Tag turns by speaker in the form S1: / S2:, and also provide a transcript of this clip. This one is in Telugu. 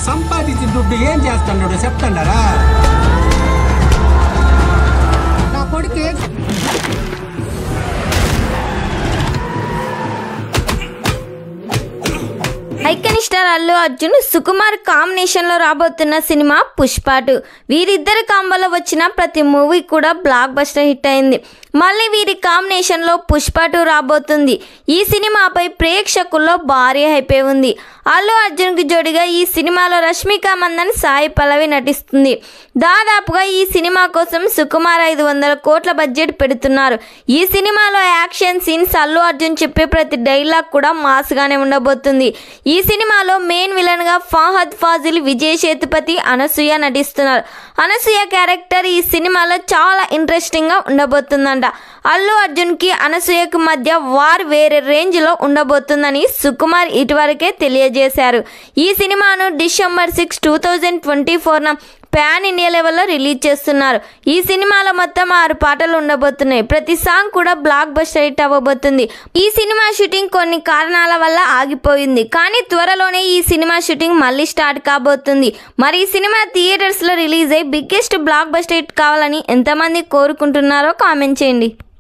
S1: సంపాదించిన దుడ్డు ఏం చేస్తున్నాడు చెప్తాడారా
S2: నా కొడుకు ఏం
S3: icon star Allu Arjun Sukumar combination లో రాబోతున్న సినిమా పుష్పాటు వీరిద్దరి కాంబోలో వచ్చిన ప్రతి మూవీ కూడా బ్లాక్ బస్టర్ హిట్ అయింది మళ్ళీ వీరి కాంబినేషన్ లో పుష్పాటు రాబోతుంది ఈ సినిమాపై ప్రేక్షకుల్లో భారీ హైపే ఉంది అల్లు అర్జున్ కి జోడిగా ఈ సినిమాలో రష్మిక మందన్ సాయి పల్లవి నటిస్తుంది దాదాపుగా ఈ సినిమా కోసం సుకుమార్ ఐదు వందల కోట్ల బడ్జెట్ పెడుతున్నారు ఈ సినిమాలో యాక్షన్ సీన్స్ అల్లు అర్జున్ చెప్పే ప్రతి డైలాగ్ కూడా మాస్గానే ఉండబోతుంది ఈ సినిమాలో మెయిన్ విలన్ గా ఫాహద్ ఫాజిల్ విజయ్ సేతుపతి అనసూయ నటిస్తున్నారు అనసూయ క్యారెక్టర్ ఈ సినిమాలో చాలా ఇంట్రెస్టింగ్ గా ఉండబోతుందంట అల్లు అర్జున్ కి అనసూయకు మధ్య వార్ వేరే రేంజ్ లో ఉండబోతుందని సుకుమార్ ఇటువరకే తెలియజేశారు ఈ సినిమాను December six two thousand twenty ఫోర్న పాన్ ఇండియా లెవెల్లో రిలీజ్ చేస్తున్నారు ఈ సినిమాలో మొత్తం ఆరు పాటలు ఉండబోతున్నాయి ప్రతి సాంగ్ కూడా బ్లాక్ బస్టర్ హిట్ అవ్వబోతుంది ఈ సినిమా షూటింగ్ కొన్ని కారణాల వల్ల ఆగిపోయింది కానీ త్వరలోనే ఈ సినిమా షూటింగ్ మళ్ళీ స్టార్ట్ కాబోతుంది మరి ఈ సినిమా థియేటర్స్ లో రిలీజ్ అయ్యి బిగ్గెస్ట్ బ్లాక్ బస్టర్ హిట్ కావాలని ఎంతమంది కోరుకుంటున్నారో కామెంట్ చేయండి